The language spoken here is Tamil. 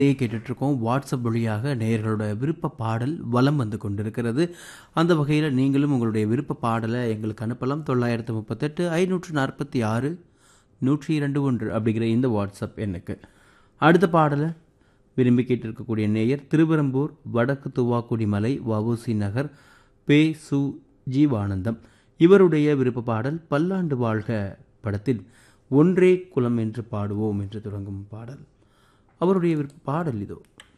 இதே கேட்டுட்ருக்கோம் வாட்ஸ்அப் வழியாக நேயர்களோட விருப்ப பாடல் வலம் வந்து கொண்டிருக்கிறது அந்த வகையில் நீங்களும் உங்களுடைய விருப்ப பாடலை எங்களுக்கு அனுப்பலாம் தொள்ளாயிரத்து முப்பத்தெட்டு ஐநூற்று நாற்பத்தி ஆறு நூற்றி இரண்டு ஒன்று அப்படிங்கிற இந்த வாட்ஸ்அப் எண்ணுக்கு அடுத்த பாடலை விரும்பி கேட்டிருக்கக்கூடிய நேயர் திருவெரும்பூர் வடக்கு துவாக்குடி மலை வவுசி நகர் பே சு ஜீவானந்தம் இவருடைய விருப்ப பாடல் பல்லாண்டு வாழ்க படத்தில் ஒன்றே குலம் என்று பாடுவோம் என்று தொடங்கும் பாடல் அவருடைய விருப்ப பாடல் இதோ